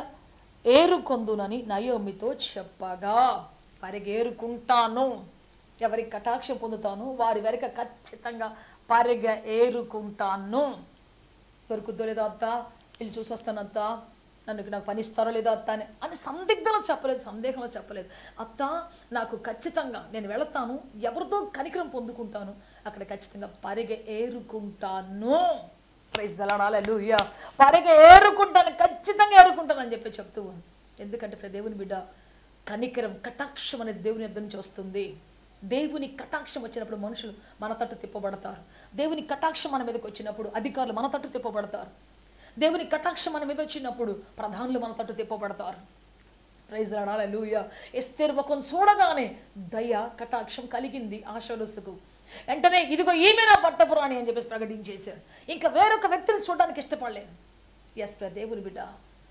ఏరుకొందునని నయోమితో చెప్పగా పరిగేరుకుంటాను ఎవరి కటాక్షం పొందుతాను వారి వెనక ఖచ్చితంగా పరిగ ఏరుకుంటాను దొరుకుద్దో లేదో అత్త వీళ్ళు చూసి వస్తాను అత్త నన్ను నాకు పని ఇస్తారో లేదో అత్త అని అని సందిగ్ధంలో చెప్పలేదు సందేహంలో చెప్పలేదు అత్త నాకు ఖచ్చితంగా నేను వెళతాను ఎవరితో కనికరం పొందుకుంటాను అక్కడ ఖచ్చితంగా పరిగె ఏరుకుంటాను ప్రైజ్ దళాడాలి లూయా పరిగె ఏరుకుంటాను ఖచ్చితంగా ఏరుకుంటాను అని చెప్పి చెప్తూ ఉంది. ఎందుకంటే ఇప్పుడు దేవుని బిడ్డ కనికరం కటాక్షం అనేది దేవుని యొద్ద నుంచి వస్తుంది దేవుని కటాక్షం వచ్చినప్పుడు మనుషులు మన తట్టు తిప్పబడతారు దేవుని కటాక్షం మన మీదకి వచ్చినప్పుడు అధికారులు మన తట్టు తిప్పబడతారు దేవుని కటాక్షం మన మీద వచ్చినప్పుడు ప్రధానులు మన తట్టు తిప్పబడతారు ప్రైజ్ రాడాలి లూయ ఎస్తేరు ముఖం చూడగానే దయ కటాక్షం కలిగింది ఆశలుసుకు వెంటనే ఇదిగో ఈమె నా పట్టపురాణి అని చెప్పేసి ప్రకటించేశాడు ఇంకా వేరొక వ్యక్తిని చూడడానికి ఇష్టపడలేదు ఎస్ ప్ర దేవుని బిడ్డ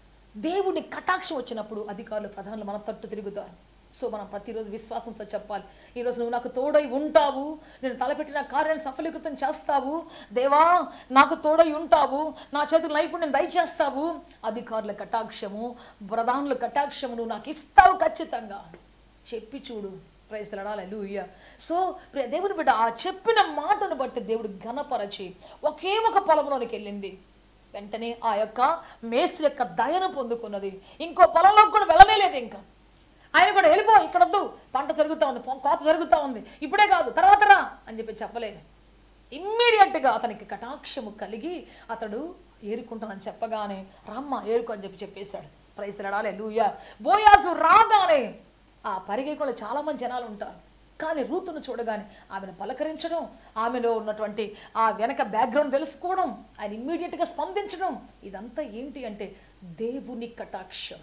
దేవుని కటాక్షం వచ్చినప్పుడు అధికారులు ప్రధానులు మన తట్టు తిరుగుతారు సో మనం ప్రతిరోజు విశ్వాసంతో చెప్పాలి ఈరోజు నువ్వు నాకు తోడై ఉంటావు నేను తలపెట్టిన కార్యాన్ని సఫలీకృతం చేస్తావు దేవా నాకు తోడై ఉంటావు నా చేతులు నైపుణ్యం దయచేస్తావు అధికారుల కటాక్షము ప్రధానుల కటాక్షము నువ్వు నాకు ఇస్తావు ఖచ్చితంగా చెప్పి చూడు ప్రైజ్లాడాలి లూయ సో ప్రియ దేవుని బిడ్డ ఆ చెప్పిన మాటను బట్టి దేవుడు ఘనపరచి ఒకే ఒక పొలంలోనికి వెళ్ళింది వెంటనే ఆ యొక్క మేస్త్రి యొక్క దయను పొందుకున్నది ఇంకో పొలంలోకి కూడా వెళ్ళనే లేదు ఇంకా ఆయన కూడా వెళ్ళిపో ఇక్కడ వద్దు పంట జరుగుతూ ఉంది పొ- కోత జరుగుతూ ఉంది ఇప్పుడే కాదు తర్వాత రా అని చెప్పి చెప్పలేదు ఇమ్మీడియట్గా అతనికి కటాక్షము కలిగి అతడు ఏరుకుంటానని చెప్పగానే రామ్మ ఏరుకో అని చెప్పి చెప్పేశాడు ప్రైజ్ లడాలే లూయ బోయాసు రాగానే ఆ పరిగెత్తులో చాలా మంది జనాలు ఉంటారు కానీ రూతును చూడగానే ఆమెను పలకరించడం ఆమెలో ఉన్నటువంటి ఆ వెనక బ్యాక్గ్రౌండ్ తెలుసుకోవడం ఆయన ఇమ్మీడియట్గా స్పందించడం ఇదంతా ఏంటి అంటే దేవుని కటాక్షం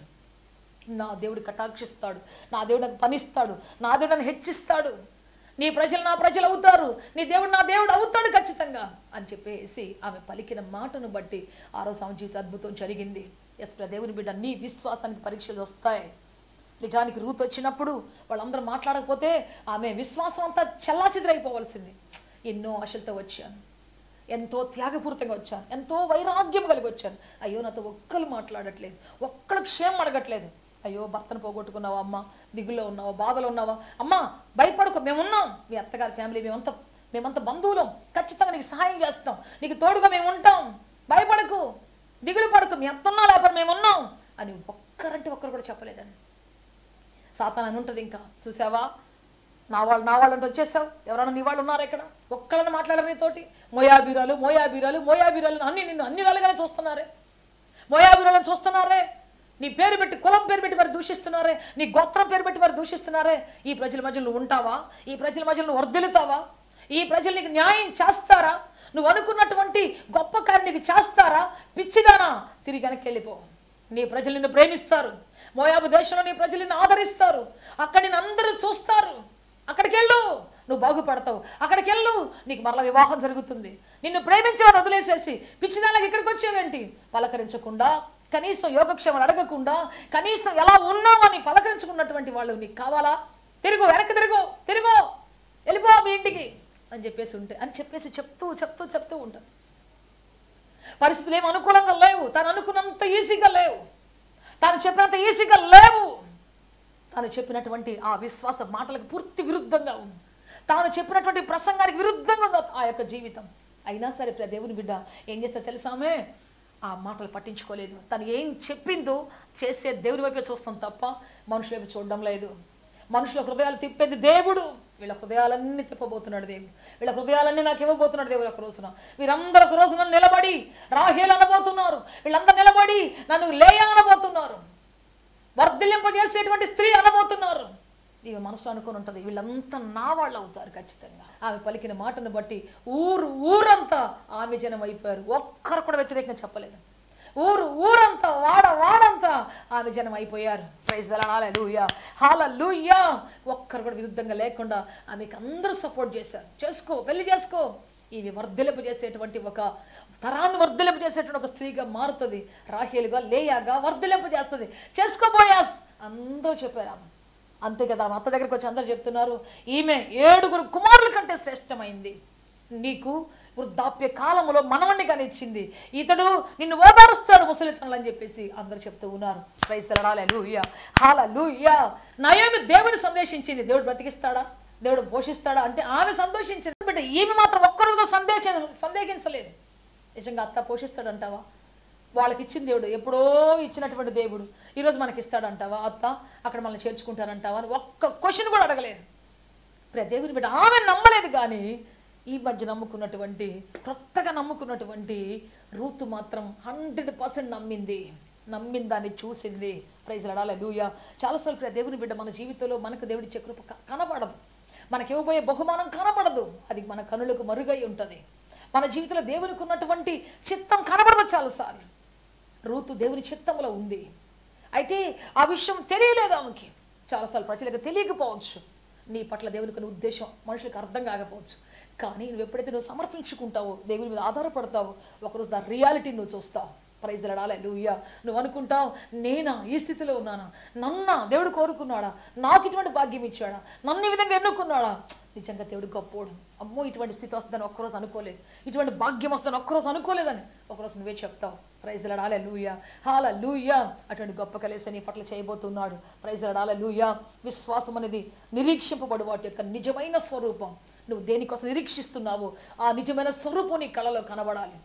నా దేవుడు కటాక్షిస్తాడు నా దేవుడు నాకు పనిస్తాడు నా దేవుడు నన్ను హెచ్చిస్తాడు నీ ప్రజలు నా ప్రజలు అవుతారు నీ దేవుడు నా దేవుడు అవుతాడు ఖచ్చితంగా అని చెప్పేసి ఆమె పలికిన మాటను బట్టి ఆ రోజు ఆమె జీవిత అద్భుతం జరిగింది ఎస్ ప్ర దేవుని బిడ్డ నీ విశ్వాసానికి పరీక్షలు వస్తాయి నిజానికి రూత్ వచ్చినప్పుడు వాళ్ళందరూ మాట్లాడకపోతే ఆమె విశ్వాసం అంతా చెల్లాచెదురైపోవలసింది ఎన్నో ఆశలతో వచ్చాను ఎంతో త్యాగపూరితంగా వచ్చాను ఎంతో వైరాగ్యం కలిగి వచ్చాను అయ్యో నాతో ఒక్కరు మాట్లాడట్లేదు ఒక్కరు క్షేమం అడగట్లేదు అయ్యో భర్తను పోగొట్టుకున్నావా అమ్మ దిగుల్లో ఉన్నావా బాధలో ఉన్నావా అమ్మా భయపడుకో మేమున్నాం మీ అత్తగారి ఫ్యామిలీ మేమంతా మేమంతా బంధువులం ఖచ్చితంగా నీకు సహాయం చేస్తాం నీకు తోడుగా మేము ఉంటాం భయపడకు దిగులు పడకు మీ అత్తున్నా లేకపోతే మేమున్నాం అని ఒక్కరంటే ఒక్కరు కూడా చెప్పలేదండి సాతాన్ అని ఉంటుంది ఇంకా చూసావా నా వాళ్ళు నా వాళ్ళు అంటే వచ్చేసావు ఎవరైనా నీ వాళ్ళు ఉన్నారా ఇక్కడ ఒక్కళ్ళని మాట్లాడరు నీతోటి మోయాబీరాలు మోయాబీరాలు మోయాబీరాలు అన్ని నిన్ను అన్ని రకాలుగానే చూస్తున్నారే మోయాబీరాలను చూస్తున్నారే నీ పేరు పెట్టి కులం పేరు పెట్టి మరి దూషిస్తున్నారే నీ గోత్రం పేరు పెట్టి మరి దూషిస్తున్నారే ఈ ప్రజల మధ్యలో నువ్వు ఉంటావా ఈ ప్రజల మధ్యలో నువ్వు వర్ధిల్లుతావా ఈ ప్రజలు నీకు న్యాయం చేస్తారా నువ్వు అనుకున్నటువంటి గొప్ప కార్యం నీకు చేస్తారా పిచ్చిదానా తిరిగి వెనక్కి వెళ్ళిపో నీ ప్రజలు నిన్ను ప్రేమిస్తారు మోయాబు దేశంలో నీ ప్రజలు నిన్ను ఆదరిస్తారు అక్కడ నిన్ను అందరూ చూస్తారు అక్కడికి వెళ్ళు నువ్వు బాగుపడతావు అక్కడికి వెళ్ళు నీకు మరలా వివాహం జరుగుతుంది నిన్ను ప్రేమించేవాడు వదిలేసేసి పిచ్చిదానికి ఇక్కడికి వచ్చేవేంటి పలకరించకుండా కనీసం యోగక్షేమాలు అడగకుండా కనీసం ఎలా ఉన్నామని పలకరించుకున్నటువంటి వాళ్ళు నీకు కావాలా తిరుగు వెనక్కి తిరుగు తిరుగు వెళ్ళిపో మీ ఇంటికి అని చెప్పేసి ఉంటే అని చెప్పేసి చెప్తూ చెప్తూ చెప్తూ ఉంటాను పరిస్థితులు ఏమి అనుకూలంగా లేవు తను అనుకున్నంత ఈజీగా లేవు తాను చెప్పినంత ఈజీగా లేవు తాను చెప్పినటువంటి ఆ విశ్వాస మాటలకు పూర్తి విరుద్ధంగా ఉంది తాను చెప్పినటువంటి ప్రసంగానికి విరుద్ధంగా ఉంది ఆ యొక్క జీవితం అయినా సరే ప్రియ దేవుని బిడ్డ ఏం చేస్తా తెలుసామే ఆ మాటలు పట్టించుకోలేదు తను ఏం చెప్పిందో చేసే దేవుని వైపే చూస్తాం తప్ప మనుషుల వైపు చూడడం లేదు మనుషుల హృదయాలు తిప్పేది దేవుడు వీళ్ళ హృదయాలన్నీ తిప్పబోతున్నాడు దేవుడు వీళ్ళ హృదయాలన్నీ నాకు ఇవ్వబోతున్నాడు దేవుడు ఒక రోజున వీరందరూ ఒక రోజున నిలబడి రాహేలు అనబోతున్నారు వీళ్ళందరూ నిలబడి నన్ను లేయ అనబోతున్నారు వర్ధిల్లింపజేసేటువంటి స్త్రీ అనబోతున్నారు ఈమె మనసులో అనుకుని ఉంటుంది వీళ్ళంతా నా వాళ్ళు అవుతారు ఖచ్చితంగా ఆమె పలికిన మాటను బట్టి ఊరు ఊరంతా ఆమె జనం అయిపోయారు ఒక్కరు కూడా వ్యతిరేకంగా చెప్పలేదు ఊరు ఊరంతా వాడ వాడంతా ఆమె జనం అయిపోయారు ప్రైజ్ హాలూయా హాలూయా ఒక్కరు కూడా విరుద్ధంగా లేకుండా ఆమెకు అందరూ సపోర్ట్ చేశారు చేసుకో పెళ్లి చేసుకో ఇవి వర్ధలింపు చేసేటువంటి ఒక తరాన్ని వర్ధలింపు చేసేటువంటి ఒక స్త్రీగా మారుతుంది రాహేలుగా లేయాగా వర్ధలింపు చేస్తుంది చేసుకోబోయాస్ అందరూ చెప్పారు ఆమె అంతే కదా ఆమె అత్త దగ్గరికి వచ్చి అందరూ చెప్తున్నారు ఈమె ఏడుగురు కుమారుల కంటే శ్రేష్టమైంది నీకు వృద్ధాప్య కాలంలో మనవణ్ణి కనిచ్చింది ఇతడు నిన్ను ఓదారుస్తాడు ముసలితనలు అని చెప్పేసి అందరూ చెప్తూ ఉన్నారు ప్రైజ్ లూయ హాల లూయ నయోమి దేవుని సందేశించింది దేవుడు బ్రతికిస్తాడా దేవుడు పోషిస్తాడా అంటే ఆమె సంతోషించింది బట్ ఈమె మాత్రం ఒక్కరోజు సందేహ సందేహించలేదు నిజంగా అత్త పోషిస్తాడంటావా వాళ్ళకి ఇచ్చిన దేవుడు ఎప్పుడో ఇచ్చినటువంటి దేవుడు ఈరోజు మనకి ఇస్తాడంటావా అత్త అక్కడ మనల్ని చేర్చుకుంటారంటావా అని ఒక్క క్వశ్చన్ కూడా అడగలేదు ప్రియ దేవుని బిడ్డ ఆమె నమ్మలేదు కానీ ఈ మధ్య నమ్ముకున్నటువంటి కొత్తగా నమ్ముకున్నటువంటి రూతు మాత్రం హండ్రెడ్ పర్సెంట్ నమ్మింది నమ్మింది దాన్ని చూసింది ప్రైజ్ లడాలి లూయ చాలాసార్లు ప్రియ దేవుని బిడ్డ మన జీవితంలో మనకు దేవుడి ఇచ్చే కృప క- కనబడదు మనకి ఇవ్వబోయే బహుమానం కనబడదు అది మన కనులకు మరుగై ఉంటుంది మన జీవితంలో దేవునికి ఉన్నటువంటి చిత్తం కనబడదు చాలాసార్లు రూతు దేవుని చిత్తంలో ఉంది అయితే ఆ విషయం తెలియలేదు ఆమెకి చాలాసార్లు ప్రజలకు తెలియకపోవచ్చు నీ పట్ల దేవునికి ఉన్న ఉద్దేశం మనుషులకు అర్థం కాకపోవచ్చు కానీ నువ్వు ఎప్పుడైతే నువ్వు సమర్పించుకుంటావో దేవుని మీద ఆధారపడతావో ఒకరోజు దా రియాలిటీ నువ్వు చూస్తావు ప్రైజ్ లడాలే లూయ్యా నువ్వు అనుకుంటావు నేనా ఈ స్థితిలో ఉన్నానా నన్నా దేవుడు కోరుకున్నాడా నాకు ఇటువంటి భాగ్యం ఇచ్చాడా నన్ను ఈ విధంగా ఎన్నుకున్నాడా నిజంగా దేవుడు గొప్పోడు అమ్మో ఇటువంటి స్థితి వస్తుందని ఒక్కరోజు అనుకోలేదు ఇటువంటి భాగ్యం వస్తుందని ఒక్కరోజు అనుకోలేదని ఒకరోజు నువ్వే చెప్తావు ప్రైజ్ లడాలే లూయా హాల లూయా అటువంటి గొప్ప కలిసి నీ పట్ల చేయబోతున్నాడు ప్రైజ్ లడాలే లూయా విశ్వాసం అనేది నిరీక్షింపబడు వాటి యొక్క నిజమైన స్వరూపం నువ్వు దేనికోసం నిరీక్షిస్తున్నావో ఆ నిజమైన స్వరూపం నీ కళలో కనబడాలి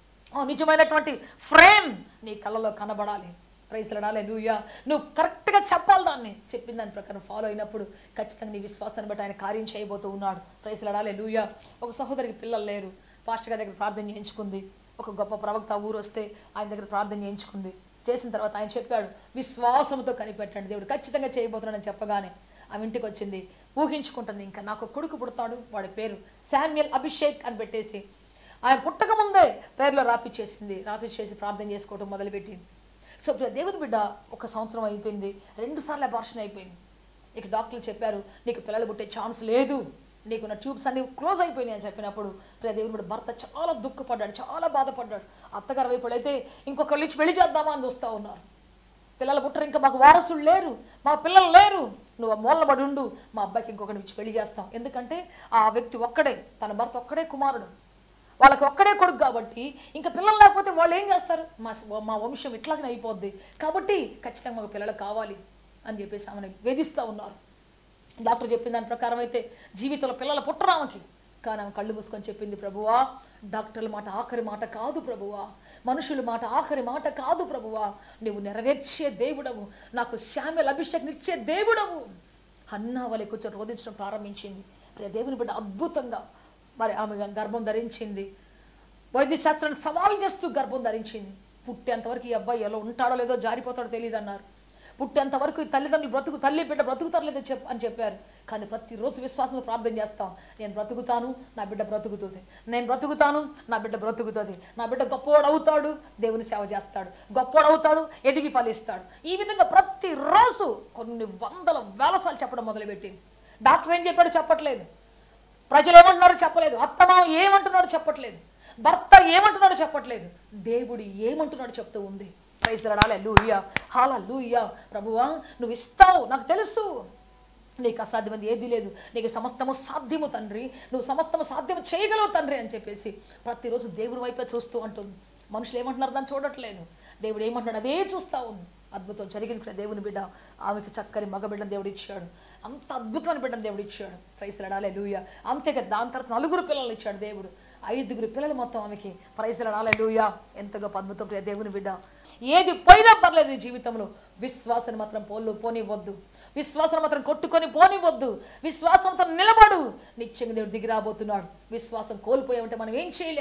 ఆ నిజమైనటువంటి ఫ్రేమ్ నీ కళ్ళలో కనబడాలి ప్రైజ్లడాలే లూయా నువ్వు కరెక్ట్గా చెప్పాలి దాన్ని చెప్పిన దాని ప్రకారం ఫాలో అయినప్పుడు ఖచ్చితంగా నీ విశ్వాసాన్ని బట్టి ఆయన కార్యం చేయబోతూ ఉన్నాడు ప్రైజ్లడాలే లూయా ఒక సహోదరికి పిల్లలు లేరు పాస్టర్ గారి దగ్గర ప్రార్థన చేయించుకుంది ఒక గొప్ప ప్రవక్త ఊరు వస్తే ఆయన దగ్గర ప్రార్థన చేయించుకుంది చేసిన తర్వాత ఆయన చెప్పాడు విశ్వాసంతో కనిపెట్టండి దేవుడు ఖచ్చితంగా చేయబోతున్నాడని చెప్పగానే ఆమె ఇంటికి వచ్చింది ఊహించుకుంటుంది ఇంకా నాకు ఒక కొడుకు పుడతాడు వాడి పేరు శామ్యుయల్ అభిషేక్ అని పెట్టేసి ఆయన పుట్టక ముందే పేర్లో రాపిచ్చేసింది రాపిచ్చేసి ప్రార్థన చేసుకోవటం మొదలుపెట్టింది సో ఇప్పుడు దేవుని బిడ్డ ఒక సంవత్సరం అయిపోయింది రెండు సార్లు అబార్షన్ అయిపోయింది ఇక డాక్టర్లు చెప్పారు నీకు పిల్లలు పుట్టే ఛాన్స్ లేదు నీకున్న ట్యూబ్స్ అన్ని క్లోజ్ అయిపోయినాయి అని చెప్పినప్పుడు ప్రియ దేవుని బిడ్డ భర్త చాలా దుఃఖపడ్డాడు చాలా బాధపడ్డాడు అత్తగారు వైపు అయితే ఇంకొకళ్ళు ఇచ్చి పెళ్లి చేద్దామా అని చూస్తూ ఉన్నారు పిల్లలు పుట్టరు ఇంకా మాకు వారసులు లేరు మా పిల్లలు లేరు నువ్వు మూలన పడి ఉండు మా అబ్బాయికి ఇంకొకటి ఇచ్చి పెళ్లి చేస్తాం ఎందుకంటే ఆ వ్యక్తి ఒక్కడే తన భర్త ఒక్కడే కుమారుడు వాళ్ళకి ఒక్కడే కొడుకు కాబట్టి ఇంకా పిల్లలు లేకపోతే వాళ్ళు ఏం చేస్తారు మా మా వంశం ఇట్లాగనే అయిపోద్ది కాబట్టి ఖచ్చితంగా మాకు పిల్లలు కావాలి అని చెప్పేసి ఆమెను వేధిస్తూ ఉన్నారు డాక్టర్ చెప్పిన దాని ప్రకారం అయితే జీవితంలో పిల్లలు పుట్టరు ఆమెకి కానీ ఆమె కళ్ళు మూసుకొని చెప్పింది ప్రభువా డాక్టర్ల మాట ఆఖరి మాట కాదు ప్రభువా మనుషుల మాట ఆఖరి మాట కాదు ప్రభువా నువ్వు నెరవేర్చే దేవుడవు నాకు శామ్యల్ అభిషేకనిచ్చే దేవుడవు అన్నా వాళ్ళ కూర్చొని రోధించడం ప్రారంభించింది ప్రియ దేవుని బిడ్డ అద్భుతంగా మరి ఆమె గర్భం ధరించింది వైద్య శాస్త్రాన్ని సవాల్ చేస్తూ గర్భం ధరించింది పుట్టేంతవరకు ఈ అబ్బాయి ఎలా ఉంటాడో లేదో జారిపోతాడో తెలియదు అన్నారు పుట్టేంత వరకు ఈ తల్లిదండ్రులు బ్రతుకు తల్లి బిడ్డ బ్రతుకుతారు లేదో చెప్ అని చెప్పారు కానీ ప్రతిరోజు విశ్వాసంతో ప్రార్థన చేస్తాం నేను బ్రతుకుతాను నా బిడ్డ బ్రతుకుతుంది నేను బ్రతుకుతాను నా బిడ్డ బ్రతుకుతుంది నా బిడ్డ గొప్పవాడు అవుతాడు దేవుని సేవ చేస్తాడు గొప్పవాడు అవుతాడు ఎదిగి ఫలిస్తాడు ఈ విధంగా ప్రతిరోజు కొన్ని వందల వేల సార్లు చెప్పడం మొదలుపెట్టింది డాక్టర్ ఏం చెప్పాడో చెప్పట్లేదు ప్రజలు ఏమంటున్నారో చెప్పలేదు అత్తమామ ఏమంటున్నాడో చెప్పట్లేదు భర్త ఏమంటున్నాడో చెప్పట్లేదు దేవుడు ఏమంటున్నాడో చెప్తూ ఉంది ప్రైజ్ లడాలే లూయ్యా హాల లూయ్యా ప్రభువా నువ్వు ఇస్తావు నాకు తెలుసు నీకు అసాధ్యమైంది ఏది లేదు నీకు సమస్తము సాధ్యము తండ్రి నువ్వు సమస్తము సాధ్యము చేయగలవు తండ్రి అని చెప్పేసి ప్రతిరోజు దేవుడి వైపే చూస్తూ ఉంటుంది మనుషులు ఏమంటున్నారు దాన్ని చూడట్లేదు దేవుడు ఏమంటున్నాడు అవే చూస్తా ఉంది అద్భుతం జరిగింది ఇక్కడ దేవుని బిడ్డ ఆమెకి చక్కని మగ బిడ్డను దేవుడు ఇచ్చాడు అంత అద్భుతమైన బిడ్డను దేవుడు ఇచ్చాడు ప్రైజ్ లడాలే లూయ అంతేగా దాని తర్వాత నలుగురు పిల్లలు ఇచ్చాడు దేవుడు ఐదుగురు పిల్లలు మొత్తం ఆమెకి ప్రైజ్ లడాలే లూయ ఎంత గొప్ప అద్భుతం ప్రియ దేవుని బిడ్డ ఏది పోయినా పర్లేదు నీ జీవితంలో విశ్వాసాన్ని మాత్రం పోలు పోనివ్వద్దు విశ్వాసం మాత్రం కొట్టుకొని పోనివ్వద్దు విశ్వాసంతో నిలబడు నిత్యంగా దేవుడు దిగి రాబోతున్నాడు విశ్వాసం కోల్పోయామంటే మనం ఏం చేయలేం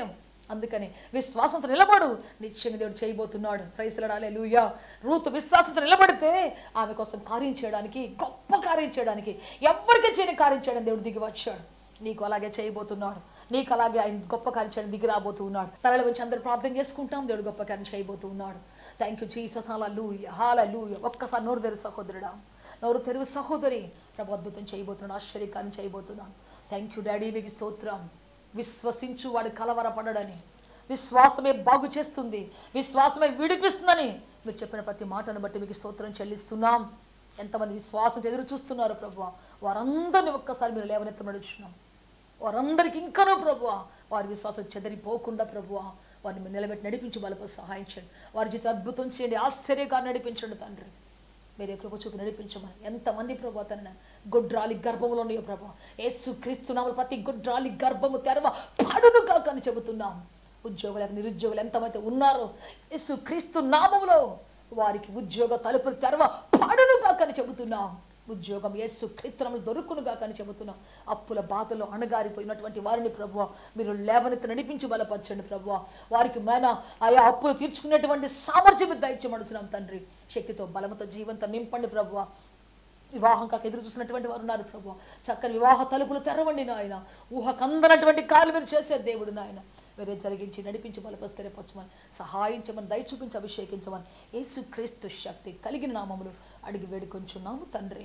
అందుకని విశ్వాసంతో నిలబడు నిత్యంగా దేవుడు చేయబోతున్నాడు ప్రైసలాడాలే లూయా రూతు విశ్వాసంతో నిలబడితే ఆమె కోసం కార్యం చేయడానికి గొప్ప కార్యం చేయడానికి ఎవరికి చేయని కార్యం చేయడం దేవుడు దిగి వచ్చాడు నీకు అలాగే చేయబోతున్నాడు నీకు అలాగే ఆయన గొప్ప కార్యం చేయడం దిగి రాబోతున్నాడు తరలి వచ్చి అందరూ ప్రార్థన చేసుకుంటాం దేవుడు గొప్ప కార్యం చేయబోతున్నాడు thank you Jesus hallelujah hallelujah ఒక్కసారి నోరు తెరు సహోదరుడా నోరు తెరువు సహోదరి ప్రభు అద్భుతం చేయబోతున్నాడు ఆశ్చర్యకార్యం చేయబోతున్నాను థ్యాంక్ యూ డాడీ మీకు స్తోత్రం విశ్వసించు వాడు కలవరపడడని విశ్వాసమే బాగు చేస్తుంది విశ్వాసమే విడిపిస్తుందని మీరు చెప్పిన ప్రతి మాటను బట్టి మీకు స్తోత్రం చెల్లిస్తున్నాం ఎంతమంది విశ్వాసం ఎదురు చూస్తున్నారు ప్రభు వారందరినీ ఒక్కసారి మీరు లేవనెత్తమడుచున్నాం వారందరికి ఇంకనూ ప్రభు వారి విశ్వాసం చెదరిపోకుండా ప్రభు వారిని మీరు నిలబెట్టి నడిపించి బలప సహాయం చేయండి వారి జీవితం అద్భుతం చేయండి ఆశ్చర్యంగా నడిపించండి తండ్రి మీరే కృప చూపి నడిపించమని ఎంతమంది ప్రభు తన గొడ్రాలి గర్భంలో ఉన్నాయో ప్రభు యేసు క్రీస్తునామలు ప్రతి గొడ్రాలి గర్భము తెరవ పడును కాక అని చెబుతున్నాం ఉద్యోగులకు నిరుద్యోగులు ఎంతమంది ఉన్నారో యేసు క్రీస్తు నామములో వారికి ఉద్యోగ తలుపులు తెరవ పడును కాక అని చెబుతున్నాం ఉద్యోగం యేసు క్రీస్తునములు దొరుకును కాక అని చెబుతున్నాం అప్పుల బాధలో అణగారిపోయినటువంటి వారిని ప్రభు మీరు లేవనెత్తి నడిపించి బలపరచండి ప్రభు వారికి మేన ఆయా అప్పులు తీర్చుకునేటువంటి సామర్థ్యం మీరు దయచేయమడుచున్నాం తండ్రి శక్తితో బలముతో జీవంతో నింపండి ప్రభు వివాహం కాక ఎదురు చూసినటువంటి వారు ఉన్నారు ప్రభు చక్కని వివాహ తలుపులు తెరవండి నాయన ఊహకందనటువంటి కార్లు మీరు చేసే దేవుడు నాయన మీరే జరిగించి నడిపించి బలపరి స్థిరపరచమని సహాయించమని దయ చూపించి అభిషేకించమని యేసు క్రీస్తు శక్తి కలిగిన నామములు అడిగి వేడుకొంచున్నాము తండ్రి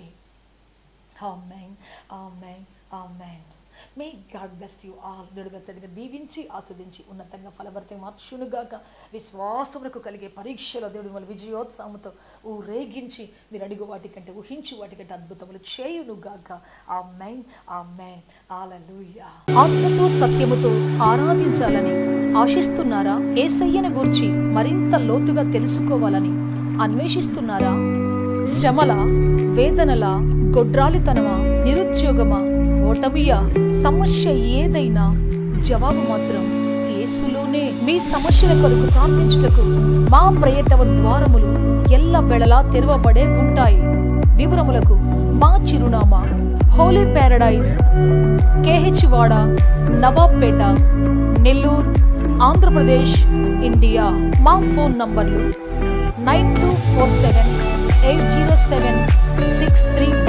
amen amen amen may God bless you all నిడుగతడిగా దీవించి ఆస్వాదించి ఉన్నతంగా ఫలభరితంగా మార్చునుగాక విశ్వాసములకు కలిగే పరీక్షలో దేవుడు మిమ్మల్ని విజయోత్సాహంతో ఊరేగించి మీరు అడుగు వాటికంటే ఊహించు వాటికంటే అద్భుతములు చేయునుగాక ఆ మైన్ ఆ మైన్ ఆలూయా ఆత్మతో సత్యముతో ఆరాధించాలని ఆశిస్తున్నారా ఏసయ్యను గూర్చి మరింత లోతుగా తెలుసుకోవాలని అన్వేషిస్తున్నారా శ్రమల వేదనల గొడ్రాలితనమా నిరుద్యోగమా ఓటమియా సమస్య ఏదైనా జవాబు మాత్రం యేసులోనే మీ సమస్యల కొరకు ప్రార్థించుటకు మా ప్రయత్న ద్వారములు ఎల్ల వెళలా తెరవబడే ఉంటాయి వివరములకు మా చిరునామా హోలీ ప్యారడైజ్ కేహెచ్ వాడ నవాబ్పేట నెల్లూరు ఆంధ్రప్రదేశ్ ఇండియా మా ఫోన్ నంబర్లు nine two four seven eight zero seven six three